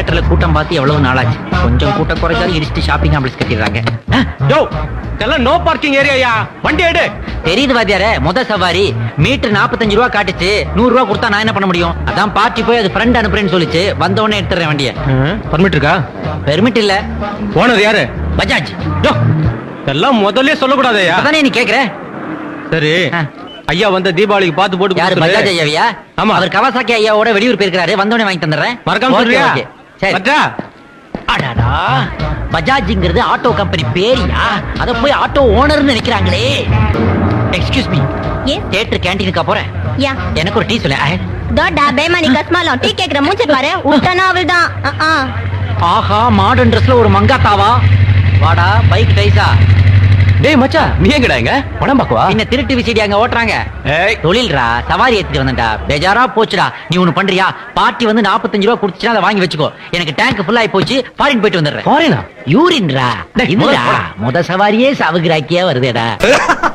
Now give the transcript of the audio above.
தியேட்டர்ல கூட்டம் பார்த்து எவ்வளவு நாளாச்சு கொஞ்சம் கூட்டம் குறைச்சாலும் இடிச்சுட்டு ஷாப்பிங் காம்ப்ளெக்ஸ் கட்டிடுறாங்க ஆ, யோ இதெல்லாம் நோ பார்க்கிங் ஏரியாயா வண்டி எடு தெரியுது வாத்தியாரே முத சவாரி மீட்டர் 45 ரூபா காட்டுச்சு நூறு ரூபா கொடுத்தா நான் என்ன பண்ண முடியும் அதான் பார்ட்டி போய் அது ஃப்ரெண்ட் அனுப்புறேன்னு சொல்லிச்சு வந்த உடனே எடுத்துறேன் வண்டிய பர்மிட் இருக்கா பெர்மிட் இல்ல ஓனர் யாரு பஜாஜ் யோ இதெல்லாம் முதல்ல சொல்லக்கூடாதயா அதானே நீ கேக்குற சரி ஆ. ஐயா வந்த தீபாவளிக்கு பார்த்து போட்டு யாரு கொடுத்துரு. பஜாஜ் ஐயாவியா ஆமா. அவர் கவாசாக்கி ஐயாவோட வெளியூர் போயிருக்காரு வந்தோடனே வாங்கி தந்துடுறேன் மறக்காம Okay, சொல்றியா okay. சரி பட்டா அடடா பஜாஜ்ங்கிறது ஆட்டோ கம்பெனி பேரியா அத போய் ஆட்டோ ஓனர்னு நினைக்கிறாங்களே எக்ஸ்கியூஸ் மீ எஸ் தியேட்டர் கேண்டீனுக்கா போறேன் யா எனக்கு ஒரு டீ சொல்ல தோடா பேமானி கஸ்மாலம் டீ கேக்குற மூஞ்சி பாரு உட்டனா அவள் தான் ஆஹா மாடர்ன் ட்ரெஸ்ல ஒரு மங்காத்தாவா வாடா பைக் டைஸா டேய் மச்சா நீ எங்கடா இங்க படம் பாக்கவா என்ன திருட்டு விசிடி அங்க ஓட்டுறாங்க ஏய் தொழில்ரா சவாரி ஏத்திட்டு வந்தேன்டா பேஜாரா போச்சுடா நீ ஒண்ணு பண்றியா பார்ட்டி வந்து 45 ரூபா குடுத்துச்சுன்னா அதை வாங்கி வச்சுக்கோ எனக்கு டேங்க் ஃபுல் ஆயி போச்சு ஃபாரின் போயிட்டு வந்துடுறேன் ஃபாரினா யூரின்ரா டேய், இதுடா முதல்ல போடா. முத சவாரியே சவுகிராக்கியா வருதேடா